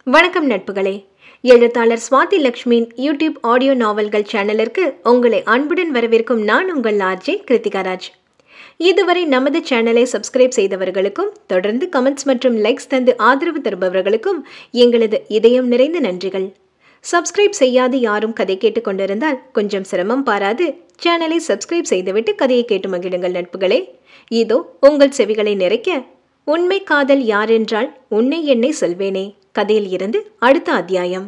வணக்கம் நட்புகளே எழுத்தாளர் Swathi லக்ஷ்மியின் YouTube audio நாவல்கள் சேனலிற்கு உங்களை அன்புடன் வரவேற்கும் நான் உங்கள் ஆர்ஜே கிருத்திகா ராஜ் இதுவரை நமது சேனலை சப்ஸ்கிரைப் செய்தவர்களுக்கும் தொடர்ந்து கமெண்ட்ஸ் மற்றும் லைக்ஸ் தந்து ஆதரவு தருபவர்களுக்கும் எங்களது இதயம் நிறைந்த நன்றிகள் சப்ஸ்கிரைப் செய்யாது யாரும் கதை கேட்டு கொண்டிருந்தால் கொஞ்சம் சிரமம் பாராது சேனலை சப்ஸ்கிரைப் செய்துவிட்டு கதையை கேட்டு மகிழுங்கள் நட்புகளே இதோ உங்கள் செவிகளை நிறைக்க உண்மை காதல் யாரென்றால் உன்னை என்னை சொல்வேனே கதையில் இருந்து அடுத்த அத்தியாயம்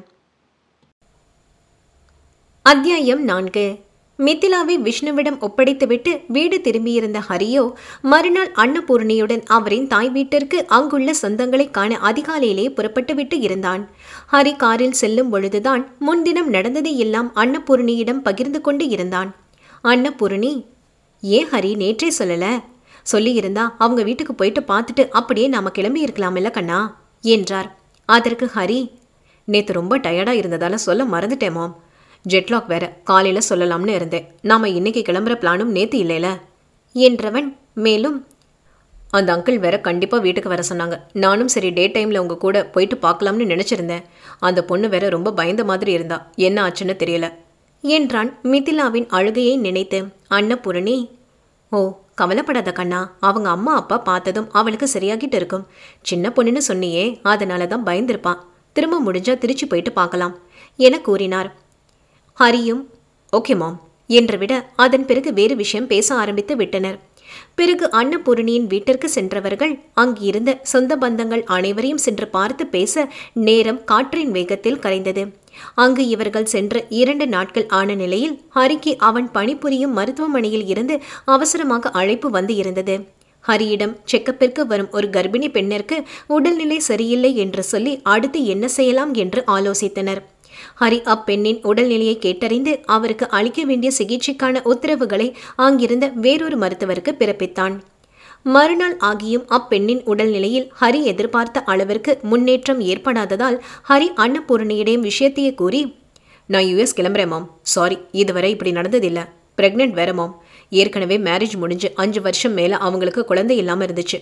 அத்தியாயம் நான்கு மித்திலாவை விஷ்ணுவிடம் ஒப்படைத்துவிட்டு வீடு திரும்பியிருந்த ஹரியோ மறுநாள் அன்னபூர்ணியுடன் அவரின் தாய் வீட்டிற்கு அங்குள்ள சொந்தங்களை காண அதிகாலையிலே புறப்பட்டுவிட்டு இருந்தான் ஹரி காரில் செல்லும் பொழுதுதான் முன்தினம் நடந்ததை எல்லாம் அன்னபூர்ணியிடம் பகிர்ந்து கொண்டு இருந்தான் அன்னபூர்ணி ஏன் ஹரி நேற்றே சொல்லல சொல்லியிருந்தா அவங்க வீட்டுக்கு போயிட்டு பார்த்துட்டு அப்படியே நாம கிளம்பி இருக்கலாமில்ல கண்ணா என்றார் அதற்கு ஹரி நேத்து ரொம்ப டயர்டா இருந்ததால சொல்ல மறந்துட்டேன் மாம் ஜெட்லாக் வேற காலையில சொல்லலாம்னு இருந்தேன் நாம இன்னைக்கு கிளம்புற பிளானும் நேத்து இல்லைல என்றவன் மேலும் அந்த அங்கிள் வேற கண்டிப்பா வீட்டுக்கு வர சொன்னாங்க நானும் சரி டே டைம்ல உங்க கூட போயிட்டு பார்க்கலாம்னு நினைச்சிருந்தேன் அந்த பொண்ணு வேற ரொம்ப பயந்த மாதிரி இருந்தா என்ன ஆச்சுன்னு தெரியல என்றான் மிதிலாவின் அழுகையை நினைத்து அன்னபூரணி ஓ கவலைப்படாத கண்ணா அவங்க அம்மா அப்பா பார்த்ததும் அவளுக்கு சரியாகிட்டு இருக்கும் சின்ன பொண்ணுன்னு சொன்னியே அதனால தான் பயந்திருப்பான் திரும்ப முடிஞ்சா திருச்சி போயிட்டு பார்க்கலாம் என கூறினார் ஹரியும் ஓகே மாம் என்று விட அதன் பிறகு வேறு விஷயம் பேச ஆரம்பித்து விட்டனர் பிறகு அன்னபூரணியின் வீட்டிற்கு சென்றவர்கள் அங்கிருந்த சொந்த பந்தங்கள் அனைவரையும் சென்று பார்த்து பேச நேரம் காற்றின் வேகத்தில் கரைந்தது அங்கு இவர்கள் சென்ற இரண்டு நாட்கள் ஆன நிலையில் ஹரிக்கு அவன் பணிபுரியும் மருத்துவமனையில் இருந்து அவசரமாக அழைப்பு வந்து இருந்தது ஹரியிடம் செக்கப்பிற்கு வரும் ஒரு கர்ப்பிணி பெண்ணிற்கு உடல்நிலை சரியில்லை என்று சொல்லி அடுத்து என்ன செய்யலாம் என்று ஆலோசித்தனர் ஹரி அப்பெண்ணின் உடல்நிலையை கேட்டறிந்து அவருக்கு அளிக்க வேண்டிய சிகிச்சைக்கான உத்தரவுகளை அங்கிருந்த வேறொரு மருத்துவருக்கு பிறப்பித்தான் மறுநாள் ஆகியும் அப்பெண்ணின் உடல்நிலையில் ஹரி எதிர்பார்த்த அளவிற்கு முன்னேற்றம் ஏற்படாததால் ஹரி அன்னபூரணியிடம் விஷயத்தையே கூறி நான் யூஎஸ் கிளம்புறேன் மாம் சாரி இதுவரை இப்படி நடந்ததில்லை பிரெக்னென்ட் வேற மாம் ஏற்கனவே மேரேஜ் முடிஞ்சு அஞ்சு வருஷம் மேலே அவங்களுக்கு குழந்தை இல்லாமல் இருந்துச்சு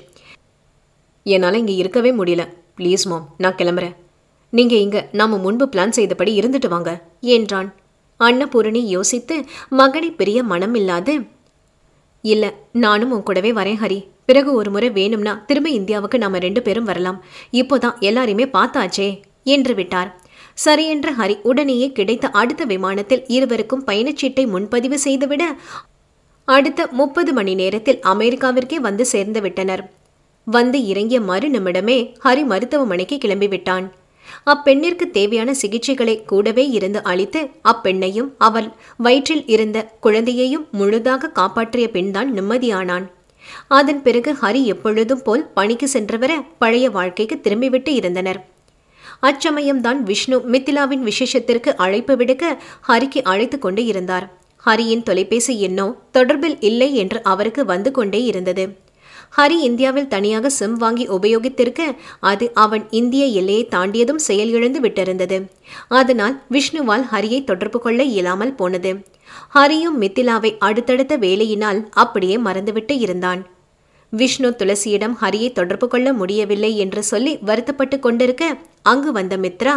என்னால் இங்கே இருக்கவே முடியல ப்ளீஸ் மாம் நான் கிளம்புறேன் நீங்க இங்க நாம முன்பு பிளான் செய்தபடி இருந்துட்டு வாங்க என்றான் அன்னபூரணி யோசித்து மகனை பிரிய மனம் இல்லாது இல்ல நானும் உன் கூடவே வரேன் ஹரி பிறகு ஒரு முறை வேணும்னா திரும்ப இந்தியாவுக்கு நாம ரெண்டு பேரும் வரலாம் இப்போதான் எல்லாரையுமே பார்த்தாச்சே என்று விட்டார் சரி என்ற ஹரி உடனேயே கிடைத்த அடுத்த விமானத்தில் இருவருக்கும் பயணச்சீட்டை முன்பதிவு செய்துவிட அடுத்த முப்பது மணி நேரத்தில் அமெரிக்காவிற்கே வந்து சேர்ந்து விட்டனர் வந்து இறங்கிய மறு நிமிடமே ஹரி மருத்துவமனைக்கு கிளம்பிவிட்டான் அப்பெண்ணிற்கு தேவையான சிகிச்சைகளை கூடவே இருந்து அளித்து அப்பெண்ணையும் அவள் வயிற்றில் இருந்த குழந்தையையும் முழுதாக காப்பாற்றிய பின்தான் நிம்மதியானான் அதன் பிறகு ஹரி எப்பொழுதும் போல் பணிக்கு சென்றவர பழைய வாழ்க்கைக்கு திரும்பிவிட்டு இருந்தனர் அச்சமயம்தான் விஷ்ணு மித்திலாவின் விசேஷத்திற்கு அழைப்பு விடுக்க ஹரிக்கு அழைத்து கொண்டு இருந்தார் ஹரியின் தொலைபேசி எண்ணோ தொடர்பில் இல்லை என்று அவருக்கு வந்து கொண்டே இருந்தது ஹரி இந்தியாவில் தனியாக சிம் வாங்கி உபயோகித்திருக்க அது அவன் இந்திய எல்லையை தாண்டியதும் செயலிழந்து விட்டிருந்தது அதனால் விஷ்ணுவால் ஹரியை தொடர்பு கொள்ள இயலாமல் போனது ஹரியும் மித்திலாவை அடுத்தடுத்த வேலையினால் அப்படியே மறந்துவிட்டு இருந்தான் விஷ்ணு துளசியிடம் ஹரியை தொடர்பு கொள்ள முடியவில்லை என்று சொல்லி வருத்தப்பட்டு கொண்டிருக்க அங்கு வந்த மித்ரா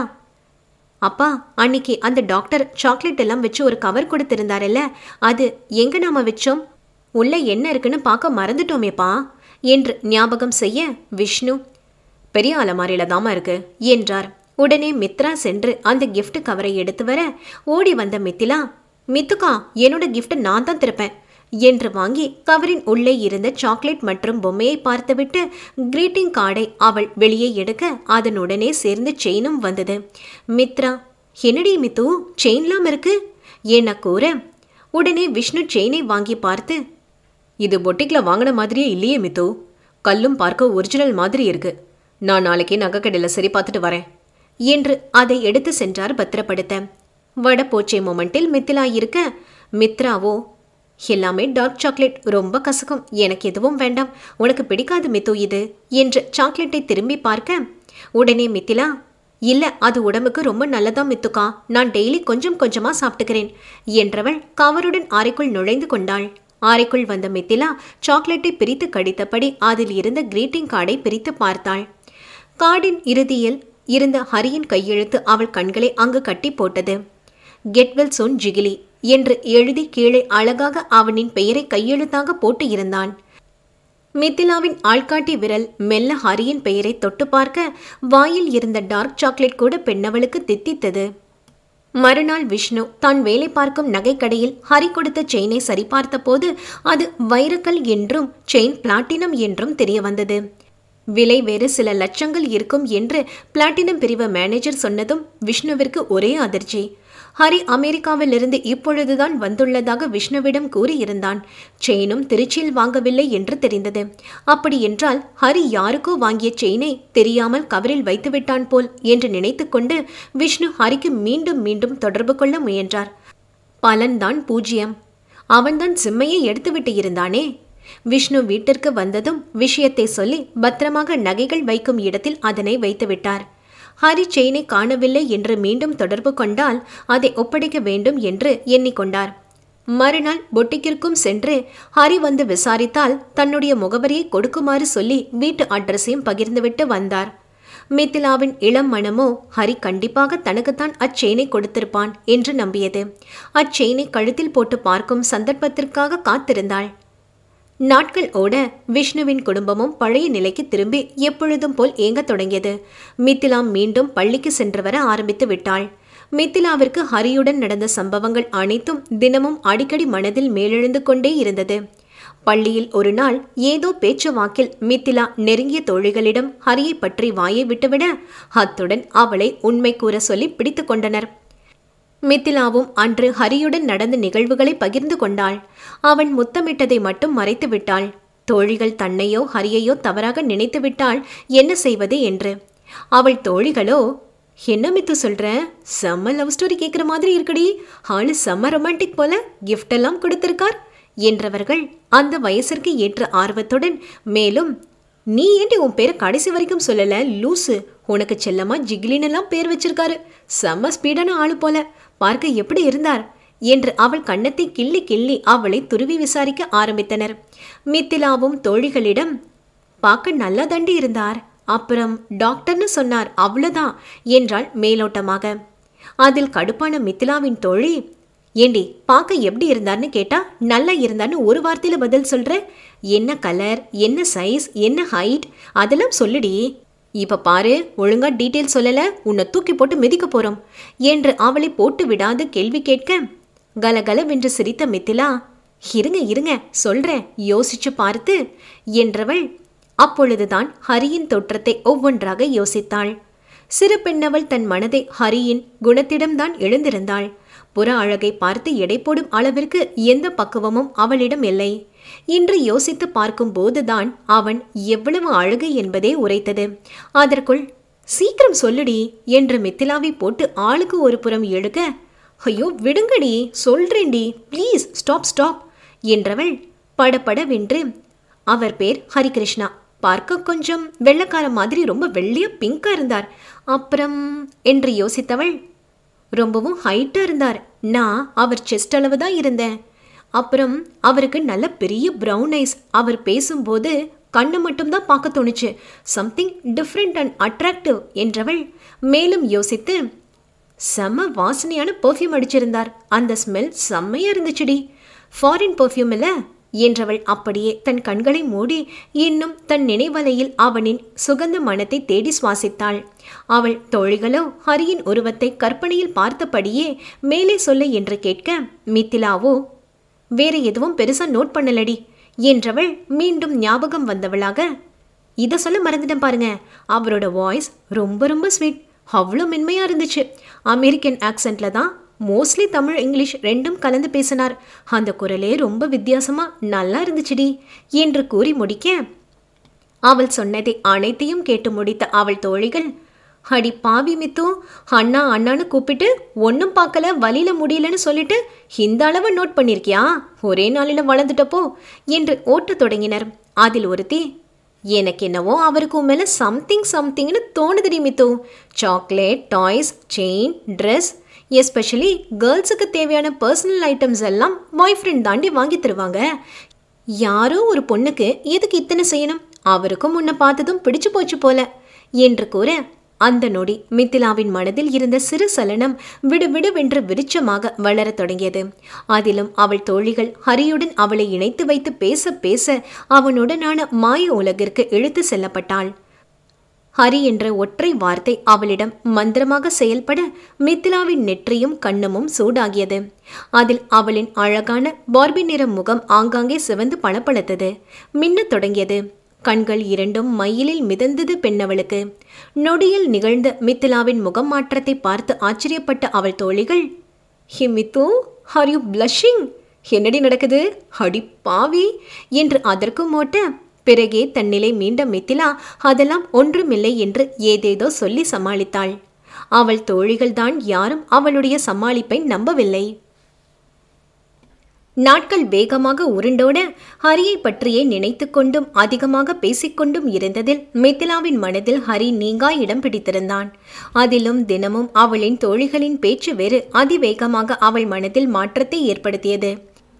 அப்பா அன்னைக்கு அந்த டாக்டர் சாக்லேட் எல்லாம் வச்சு ஒரு கவர் கொடுத்திருந்தாரல்ல அது எங்க நாம வச்சோம் உள்ள என்ன இருக்குன்னு பார்க்க மறந்துட்டோமேப்பா என்று ஞாபகம் செய்ய விஷ்ணு பெரிய அலமாரியில தாமா இருக்கு என்றார் உடனே மித்ரா சென்று அந்த கிஃப்ட் கவரை எடுத்து வர ஓடி வந்த மித்திலா மித்துக்கா என்னோட கிஃப்ட் நான் தான் திறப்பேன் என்று வாங்கி கவரின் உள்ளே இருந்த சாக்லேட் மற்றும் பொம்மையை பார்த்துவிட்டு கிரீட்டிங் கார்டை அவள் வெளியே எடுக்க அதனுடனே சேர்ந்து செயினும் வந்தது மித்ரா என்னடி மித்து செயின்லாம் இருக்கு என கூற உடனே விஷ்ணு செயினை வாங்கி பார்த்து இது பொட்டிக்ல வாங்கின மாதிரியே இல்லையே மித்து கல்லும் பார்க்க ஒரிஜினல் மாதிரி இருக்கு நான் நாளைக்கே நகைக்கடையில் சரி பார்த்துட்டு வரேன் என்று அதை எடுத்து சென்றார் பத்திரப்படுத்த வடபோச்சை மொமெண்டில் மித்திலா இருக்க மித்ராவோ எல்லாமே டார்க் சாக்லேட் ரொம்ப கசக்கும் எனக்கு எதுவும் வேண்டாம் உனக்கு பிடிக்காது மித்து இது என்று சாக்லேட்டை திரும்பி பார்க்க உடனே மித்திலா இல்ல அது உடம்புக்கு ரொம்ப நல்லதா மித்துக்கா நான் டெய்லி கொஞ்சம் கொஞ்சமா சாப்பிட்டுக்கிறேன் என்றவள் கவருடன் அறைக்குள் நுழைந்து கொண்டாள் அறைக்குள் வந்த மித்திலா சாக்லேட்டை பிரித்து கடித்தபடி அதில் இருந்த கிரீட்டிங் கார்டை பிரித்து பார்த்தாள் கார்டின் இறுதியில் இருந்த ஹரியின் கையெழுத்து அவள் கண்களை அங்கு கட்டி போட்டது கெட்வெல் சோன் ஜிகிலி என்று எழுதி கீழே அழகாக அவனின் பெயரை கையெழுத்தாக போட்டு இருந்தான் மித்திலாவின் ஆள்காட்டி விரல் மெல்ல ஹரியின் பெயரை தொட்டு பார்க்க வாயில் இருந்த டார்க் சாக்லேட் கூட பெண்ணவளுக்கு தித்தித்தது மறுநாள் விஷ்ணு தான் வேலை பார்க்கும் நகைக்கடையில் ஹரி கொடுத்த செயினை சரிபார்த்த போது அது வைரக்கல் என்றும் செயின் பிளாட்டினம் என்றும் தெரிய வந்தது விலை வேறு சில லட்சங்கள் இருக்கும் என்று பிளாட்டினம் பிரிவு மேனேஜர் சொன்னதும் விஷ்ணுவிற்கு ஒரே அதிர்ச்சி ஹரி அமெரிக்காவிலிருந்து இப்பொழுதுதான் வந்துள்ளதாக விஷ்ணுவிடம் கூறியிருந்தான் செயினும் திருச்சியில் வாங்கவில்லை என்று தெரிந்தது அப்படி என்றால் ஹரி யாருக்கோ வாங்கிய செயினை தெரியாமல் கவரில் வைத்துவிட்டான் போல் என்று நினைத்துக்கொண்டு விஷ்ணு ஹரிக்கு மீண்டும் மீண்டும் தொடர்பு கொள்ள முயன்றார் பலன்தான் பூஜ்யம் அவன்தான் சிம்மையை எடுத்துவிட்டு இருந்தானே விஷ்ணு வீட்டிற்கு வந்ததும் விஷயத்தை சொல்லி பத்திரமாக நகைகள் வைக்கும் இடத்தில் அதனை வைத்துவிட்டார் ஹரி செயினை காணவில்லை என்று மீண்டும் தொடர்பு கொண்டால் அதை ஒப்படைக்க வேண்டும் என்று எண்ணிக்கொண்டார் மறுநாள் பொட்டிக்கிற்கும் சென்று ஹரி வந்து விசாரித்தால் தன்னுடைய முகவரியை கொடுக்குமாறு சொல்லி வீட்டு அட்ரஸையும் பகிர்ந்துவிட்டு வந்தார் மித்திலாவின் இளம் மனமோ ஹரி கண்டிப்பாக தனக்குத்தான் அச்செயினை கொடுத்திருப்பான் என்று நம்பியது அச்செயினை கழுத்தில் போட்டு பார்க்கும் சந்தர்ப்பத்திற்காக காத்திருந்தாள் நாட்கள் ஓட விஷ்ணுவின் குடும்பமும் பழைய நிலைக்கு திரும்பி எப்பொழுதும் போல் ஏங்கத் தொடங்கியது மித்திலா மீண்டும் பள்ளிக்கு சென்று வர ஆரம்பித்து விட்டாள் மித்திலாவிற்கு ஹரியுடன் நடந்த சம்பவங்கள் அனைத்தும் தினமும் அடிக்கடி மனதில் மேலெழுந்து கொண்டே இருந்தது பள்ளியில் ஒரு நாள் ஏதோ பேச்சு வாக்கில் மித்திலா நெருங்கிய தோழிகளிடம் ஹரியை பற்றி வாயை விட்டுவிட அத்துடன் அவளை உண்மை கூற சொல்லி பிடித்து கொண்டனர் மித்திலாவும் அன்று ஹரியுடன் நடந்த நிகழ்வுகளை பகிர்ந்து கொண்டாள் அவன் முத்தமிட்டதை மட்டும் மறைத்து விட்டாள் தோழிகள் தன்னையோ ஹரியையோ தவறாக நினைத்து விட்டால் என்ன செய்வது என்று அவள் தோழிகளோ என்ன மித்து சொல்ற செம்ம லவ் ஸ்டோரி கேட்குற மாதிரி இருக்குடி ஆளு செம்ம ரொமான்டிக் போல gift எல்லாம் கொடுத்திருக்கார் என்றவர்கள் அந்த வயசிற்கு ஏற்ற ஆர்வத்துடன் மேலும் நீ ஏண்டி உன் பேரை கடைசி வரைக்கும் சொல்லல லூசு உனக்கு செல்லமா ஜிகிலினெல்லாம் பேர் வச்சிருக்காரு செம்ம ஸ்பீடான ஆளு போல பார்க்க எப்படி இருந்தார் என்று அவள் கன்னத்தை கிள்ளி கிள்ளி அவளை துருவி விசாரிக்க ஆரம்பித்தனர் மித்திலாவும் தோழிகளிடம் பார்க்க நல்லா தண்டி இருந்தார் அப்புறம் டாக்டர்னு சொன்னார் அவ்வளோதான் என்றாள் மேலோட்டமாக அதில் கடுப்பான மித்திலாவின் தோழி ஏண்டி பார்க்க எப்படி இருந்தார்னு கேட்டா நல்லா இருந்தார்னு ஒரு வார்த்தையில பதில் சொல்ற என்ன கலர் என்ன சைஸ் என்ன ஹைட் அதெல்லாம் சொல்லுடி இப்ப பாரு ஒழுங்கா டீட்டெயில் சொல்லல உன்னை தூக்கி போட்டு மிதிக்க போறோம் என்று அவளை போட்டு விடாது கேள்வி கேட்க கலகலவென்று சிரித்த மித்திலா இருங்க இருங்க சொல்றேன் யோசிச்சு பார்த்து என்றவள் அப்பொழுதுதான் ஹரியின் தோற்றத்தை ஒவ்வொன்றாக யோசித்தாள் சிறு பெண்ணவள் தன் மனதை ஹரியின் குணத்திடம்தான் எழுந்திருந்தாள் புற அழகை பார்த்து எடை போடும் அளவிற்கு எந்த பக்குவமும் அவளிடம் இல்லை இன்று யோசித்து பார்க்கும் போதுதான் அவன் எவ்வளவு அழகு என்பதே உரைத்தது அதற்குள் சீக்கிரம் சொல்லுடி என்று மித்திலாவை போட்டு ஆளுக்கு ஒரு புறம் எழுக ஐயோ விடுங்கடி சொல்றேன்டி ப்ளீஸ் ஸ்டாப் ஸ்டாப் என்றவள் படபடவென்று அவர் பேர் ஹரிகிருஷ்ணா பார்க்க கொஞ்சம் வெள்ளக்கார மாதிரி ரொம்ப வெள்ளையா பிங்கா இருந்தார் அப்புறம் என்று யோசித்தவள் ரொம்பவும் ஹைட்டா இருந்தார் நான் அவர் செஸ்ட் அளவு தான் இருந்தேன் அப்புறம் அவருக்கு நல்ல பெரிய ப்ரௌன் ஐஸ் அவர் பேசும்போது கண்ணை மட்டும்தான் பார்க்க தோணுச்சு சம்திங் டிஃப்ரெண்ட் அண்ட் அட்ராக்டிவ் என்றவள் மேலும் யோசித்து செம்ம வாசனையான பெர்ஃப்யூம் அடிச்சிருந்தார் அந்த ஸ்மெல் செம்மையா இருந்துச்சுடி ஃபாரின் பெர்ஃப்யூம் இல்ல என்றவள் அப்படியே தன் கண்களை மூடி இன்னும் தன் நினைவலையில் அவனின் சுகந்த மனத்தை தேடி சுவாசித்தாள் அவள் தோழிகளோ ஹரியின் உருவத்தை கற்பனையில் பார்த்தபடியே மேலே சொல்ல என்று கேட்க மித்திலாவோ வேற எதுவும் பெருசா நோட் பண்ணலடி என்றவள் மீண்டும் ஞாபகம் வந்தவளாக இதை சொல்ல மறந்துட்டேன் பாருங்க அவரோட வாய்ஸ் ரொம்ப ரொம்ப ஸ்வீட் அவ்வளோ மென்மையாக இருந்துச்சு அமெரிக்கன் ஆக்சென்ட்ல தான் மோஸ்ட்லி தமிழ் இங்கிலீஷ் ரெண்டும் கலந்து பேசினார் அந்த குரலே ரொம்ப வித்தியாசமா நல்லா இருந்துச்சுடி என்று கூறி முடிக்க அவள் சொன்னதை அனைத்தையும் கேட்டு முடித்த அவள் தோழிகள் அடி பாவி மித்து அண்ணா அண்ணான்னு கூப்பிட்டு ஒன்றும் பார்க்கல வழியில முடியலன்னு சொல்லிட்டு இந்த அளவு நோட் பண்ணியிருக்கியா ஒரே நாளில் வளர்ந்துட்டப்போ என்று ஓட்டத் தொடங்கினர் அதில் ஒருத்தி எனக்கு என்னவோ அவருக்கு உன் மேலே சம்திங் சம்திங்னு தோணுதுடி Mithu chocolate toys chain dress especially கேர்ள்ஸுக்கு தேவையான பர்சனல் ஐட்டம்ஸ் எல்லாம் பாய் ஃப்ரெண்ட் தாண்டி வாங்கி தருவாங்க யாரோ ஒரு பொண்ணுக்கு எதுக்கு இத்தனை செய்யணும் அவருக்கும் உன்னை பார்த்ததும் பிடிச்சு போச்சு போல என்று கூற அந்த நொடி மித்திலாவின் மனதில் இருந்த சிறு சலனம் விடுவிடுவென்று விருட்சமாக வளரத் தொடங்கியது அதிலும் அவள் தோழிகள் ஹரியுடன் அவளை இணைத்து வைத்து பேச பேச அவனுடனான மாய உலகிற்கு இழுத்து செல்லப்பட்டாள் ஹரி என்ற ஒற்றை வார்த்தை அவளிடம் மந்திரமாக செயல்பட மித்திலாவின் நெற்றியும் கண்ணமும் சூடாகியது அதில் அவளின் அழகான பார்பி நிற முகம் ஆங்காங்கே சிவந்து பளபளத்தது மின்னத் தொடங்கியது கண்கள் இரண்டும் மயிலில் மிதந்தது பெண்ணவளுக்கு நொடியில் நிகழ்ந்த மித்திலாவின் முகம் மாற்றத்தை பார்த்து ஆச்சரியப்பட்ட அவள் தோழிகள் hi Mithu are you blushing என்னடி நடக்குது அடி பாவி என்று அதற்கும் ஓட்ட பிறகே தன்னிலை மீண்ட மித்திலா அதெல்லாம் ஒன்றுமில்லை என்று ஏதேதோ சொல்லி சமாளித்தாள் அவள் தோழிகள்தான் யாரும் அவளுடைய சமாளிப்பை நம்பவில்லை நாட்கள் வேகமாக உருண்டோட ஹரியை பற்றியே நினைத்து கொண்டும் அதிகமாக பேசிக்கொண்டும் இருந்ததில் மித்திலாவின் மனதில் ஹரி நீங்கா இடம் பிடித்திருந்தான் அதிலும் தினமும் அவளின் தோழிகளின் பேச்சு வேறு அதிவேகமாக அவள் மனதில் மாற்றத்தை ஏற்படுத்தியது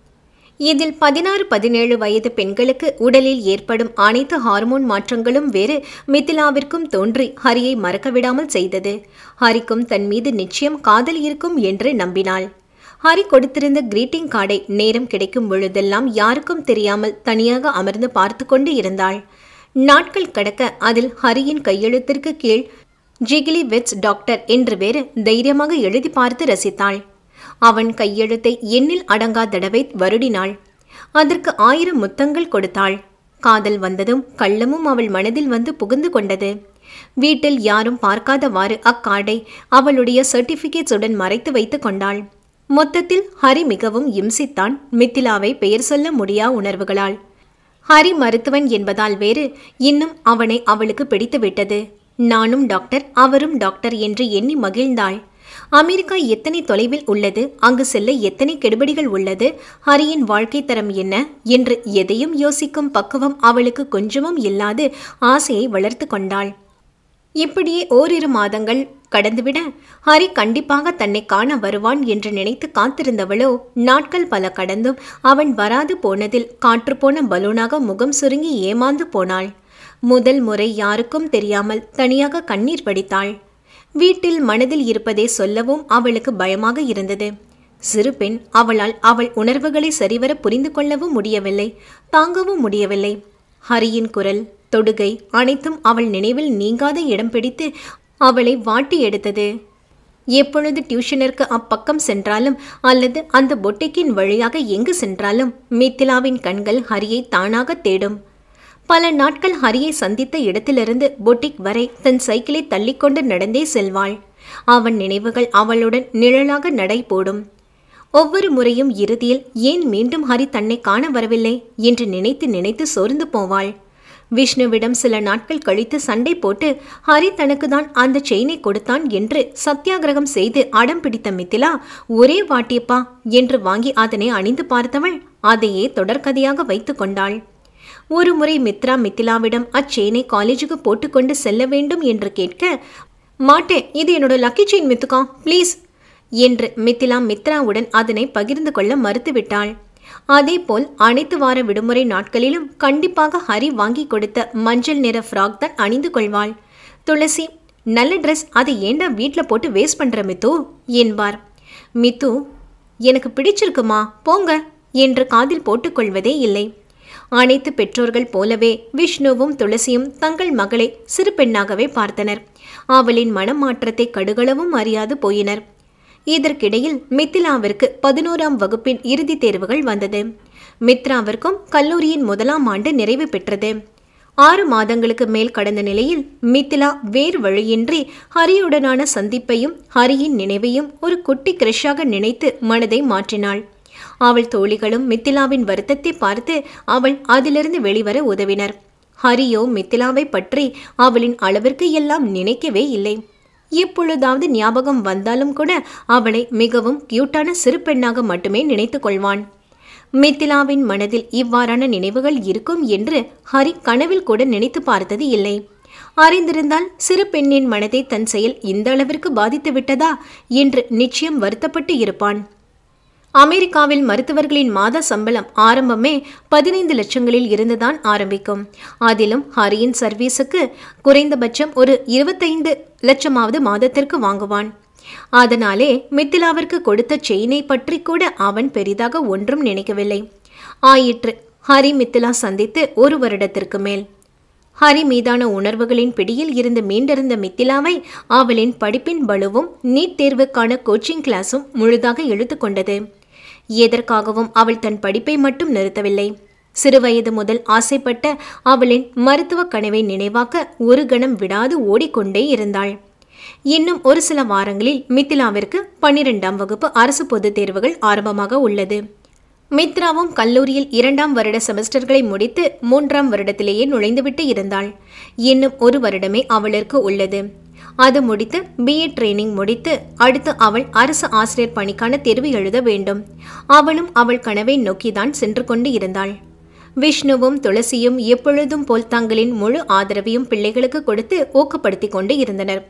இதில் பதினாறு பதினேழு வயது பெண்களுக்கு உடலில் ஏற்படும் அனைத்து ஹார்மோன் மாற்றங்களும் வேறு மித்திலாவிற்கும் தோன்றி ஹரியை மறக்கவிடாமல் செய்தது ஹரிக்கும் தன் மீது நிச்சயம் காதல் இருக்கும் என்று நம்பினாள் ஹரி கொடுத்திருந்த கிரீட்டிங் கார்டை நேரம் கிடைக்கும் பொழுதெல்லாம் யாருக்கும் தெரியாமல் தனியாக அமர்ந்து பார்த்து கொண்டு இருந்தாள் நாட்கள் கடக்க அதில் ஹரியின் கையெழுத்திற்கு கீழ் ஜிகிலி வெட்ஸ் டாக்டர் என்று வேறு தைரியமாக எழுதி பார்த்து ரசித்தாள் அவன் கையெழுத்தை எண்ணில் அடங்கா தடவை வருடினாள் அதற்கு ஆயிரம் முத்தங்கள் கொடுத்தாள் காதல் வந்ததும் கள்ளமும் அவள் மனதில் வந்து புகுந்து கொண்டது வீட்டில் யாரும் பார்க்காதவாறு அக்கார்டை அவளுடைய சர்டிபிகேட்ஸுடன் மறைத்து வைத்து கொண்டாள் மொத்தத்தில் ஹரி மிகவும் இம்சித்தான் மித்திலாவை பெயர் சொல்ல முடியா உணர்வுகளால் ஹரி மருத்துவன் என்பதால் வேறு இன்னும் அவனை அவளுக்கு பிடித்து விட்டது நானும் டாக்டர் அவரும் டாக்டர் என்று எண்ணி மகிழ்ந்தாள் அமெரிக்கா எத்தனை தொலைவில் உள்ளது அங்கு செல்ல எத்தனை கெடுபடிகள் உள்ளது ஹரியின் வாழ்க்கை தரம் என்ன என்று எதையும் யோசிக்கும் பக்குவம் அவளுக்கு கொஞ்சமும் இல்லாது ஆசையை வளர்த்து கொண்டாள் இப்படியே ஓரிரு மாதங்கள் கடந்துவிட ஹரி கண்டிப்பாக தன்னை காண வருவான் என்று நினைத்து காத்திருந்தவளோ நாட்கள் பல கடந்தும் அவன் வராது போனதில் காற்று போன பலூனாக முகம் சுருங்கி ஏமாந்து போனாள் முதல் முறை யாருக்கும் தெரியாமல் தனியாக கண்ணீர் வடித்தாள் வீட்டில் மனதில் இருப்பதை சொல்லவும் அவளுக்கு பயமாக இருந்தது சிறு பெண் அவளால் அவள் உணர்வுகளை சரிவர புரிந்து கொள்ளவும் முடியவில்லை தாங்கவும் முடியவில்லை ஹரியின் குரல் தொடுகை அனைத்தும் அவள் நினைவில் நீங்காத இடம் பிடித்து அவளை வாட்டி எடுத்தது எப்பொழுது டியூஷனிற்கு அப்பக்கம் சென்றாலும் அல்லது அந்த பொட்டிக்கின் வழியாக எங்கு சென்றாலும் மித்திலாவின் கண்கள் ஹரியை தானாக தேடும் பல நாட்கள் ஹரியை சந்தித்த இடத்திலிருந்து பொட்டிக் வரை தன் சைக்கிளை தள்ளிக்கொண்டு நடந்தே செல்வாள் அவன் நினைவுகள் அவளுடன் நிழலாக நடை போடும் ஒவ்வொரு முறையும் இறுதியில் ஏன் மீண்டும் ஹரி தன்னை காண வரவில்லை என்று நினைத்து நினைத்து சோர்ந்து போவாள் விஷ்ணுவிடம் சில நாட்கள் கழித்து சண்டை போட்டு ஹரி தனக்கு தான் அந்த செயினை கொடுத்தான் என்று சத்தியாகிரகம் செய்து அடம் பிடித்த மித்திலா ஒரே வாட்டியப்பா என்று வாங்கி அதனை அணிந்து பார்த்தவள் அதையே தொடர்கதையாக வைத்து கொண்டாள் ஒரு முறை மித்ரா மித்திலாவிடம் அச்செயினை காலேஜுக்கு போட்டுக்கொண்டு செல்ல வேண்டும் என்று கேட்க மாட்டேன் இது என்னோட லக்கி செயின் மித்துக்கா ப்ளீஸ் என்று மித்திலா மித்ராவுடன் அதனை பகிர்ந்து கொள்ள மறுத்துவிட்டாள் அதேபோல் அனைத்து வார விடுமுறை நாட்களிலும் கண்டிப்பாக ஹரி வாங்கி கொடுத்த மஞ்சள் நிற ஃப்ராக் தான் அணிந்து கொள்வாள் துளசி நல்ல ட்ரெஸ் அதை ஏண்டா வீட்டில் போட்டு வேஸ்ட் பண்ணுற மித்து என்பார் மித்து எனக்கு பிடிச்சிருக்குமா போங்க என்று காதில் போட்டுக்கொள்வதே இல்லை அனைத்து பெற்றோர்கள் போலவே விஷ்ணுவும் துளசியும் தங்கள் மகளை சிறு பெண்ணாகவே பார்த்தனர் அவளின் மனமாற்றத்தை கடுகளவும் அறியாது போயினர் இதற்கிடையில் மித்திலாவிற்கு பதினோராம் வகுப்பின் இறுதித் தேர்வுகள் வந்தது மித்ராவிற்கும் கல்லூரியின் முதலாம் ஆண்டு நிறைவு பெற்றது ஆறு மாதங்களுக்கு மேல் கடந்த நிலையில் மித்திலா வேறு வழியின்றி ஹரியுடனான சந்திப்பையும் ஹரியின் நினைவையும் ஒரு குட்டி கிரஷாக நினைத்து மனதை மாற்றினாள் அவள் தோழிகளும் மித்திலாவின் வருத்தத்தை பார்த்து அவள் அதிலிருந்து வெளிவர உதவினர் ஹரியோ மித்திலாவை பற்றி அவளின் அளவிற்கு எல்லாம் நினைக்கவே இல்லை எப்பொழுதாவது ஞாபகம் வந்தாலும் கூட அவளை மிகவும் கியூட்டான சிறு பெண்ணாக மட்டுமே நினைத்து கொள்வான் மித்திலாவின் மனதில் இவ்வாறான நினைவுகள் இருக்கும் என்று ஹரி கனவில் கூட நினைத்து பார்த்தது இல்லை அறிந்திருந்தால் சிறு பெண்ணின் மனதை தன் செயல் இந்த அளவிற்கு பாதித்து விட்டதா என்று நிச்சயம் வருத்தப்பட்டு இருப்பான் அமெரிக்காவில் மருத்துவர்களின் மாத சம்பளம் ஆரம்பமே பதினைந்து லட்சங்களில் இருந்துதான் ஆரம்பிக்கும் அதிலும் ஹரியின் சர்வீஸுக்கு குறைந்தபட்சம் ஒரு இருபத்தைந்து லட்சமாவது மாதத்திற்கு வாங்குவான் அதனாலே மித்திலாவிற்கு கொடுத்த செயினை பற்றி கூட அவன் பெரிதாக ஒன்றும் நினைக்கவில்லை ஆயிற்று ஹரி மித்திலா சந்தித்து ஒரு வருடத்திற்கு மேல் ஹரி மீதான உணர்வுகளின் பிடியில் இருந்து மீண்டிருந்த மித்திலாவை அவளின் படிப்பின் பளுவும் நீட் தேர்வுக்கான கோச்சிங் கிளாஸும் முழுதாக இழுத்து கொண்டது எதற்காகவும் அவள் தன் படிப்பை மட்டும் நிறுத்தவில்லை சிறுவயது முதல் ஆசைப்பட்ட அவளின் மருத்துவ கனவை நினைவாக்க ஒரு கணம் விடாது ஓடிக்கொண்டே இருந்தாள் இன்னும் ஒரு சில வாரங்களில் மித்திலாவிற்கு பன்னிரெண்டாம் வகுப்பு அரசு பொதுத் தேர்வுகள் ஆரம்பமாக உள்ளது மித்ராவும் கல்லூரியில் இரண்டாம் வருட செமஸ்டர்களை முடித்து மூன்றாம் வருடத்திலேயே நுழைந்துவிட்டு இருந்தாள் இன்னும் ஒரு வருடமே அவளுக்கு உள்ளது அது முடித்து பிஏ ட்ரைனிங் முடித்து அடுத்து அவள் அரசு ஆசிரியர் பணிக்கான தேர்வு எழுத வேண்டும் அவளும் அவள் கனவை நோக்கிதான் சென்று கொண்டு இருந்தாள் விஷ்ணுவும் துளசியும் எப்பொழுதும் போல் தங்களின் முழு ஆதரவையும் பிள்ளைகளுக்கு கொடுத்து ஊக்கப்படுத்தி கொண்டு இருந்தனர்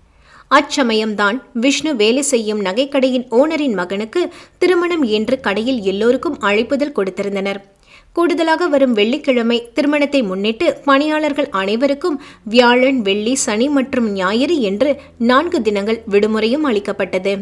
அச்சமயம்தான் விஷ்ணு வேலை செய்யும் நகைக்கடையின் ஓனரின் மகனுக்கு திருமணம் என்று கடையில் எல்லோருக்கும் அழைப்புதல் கொடுத்திருந்தனர் கூடுதலாக வரும் வெள்ளிக்கிழமை திருமணத்தை முன்னிட்டு பணியாளர்கள் அனைவருக்கும் வியாழன் வெள்ளி சனி மற்றும் ஞாயிறு என்று நான்கு தினங்கள் விடுமுறையும் அளிக்கப்பட்டது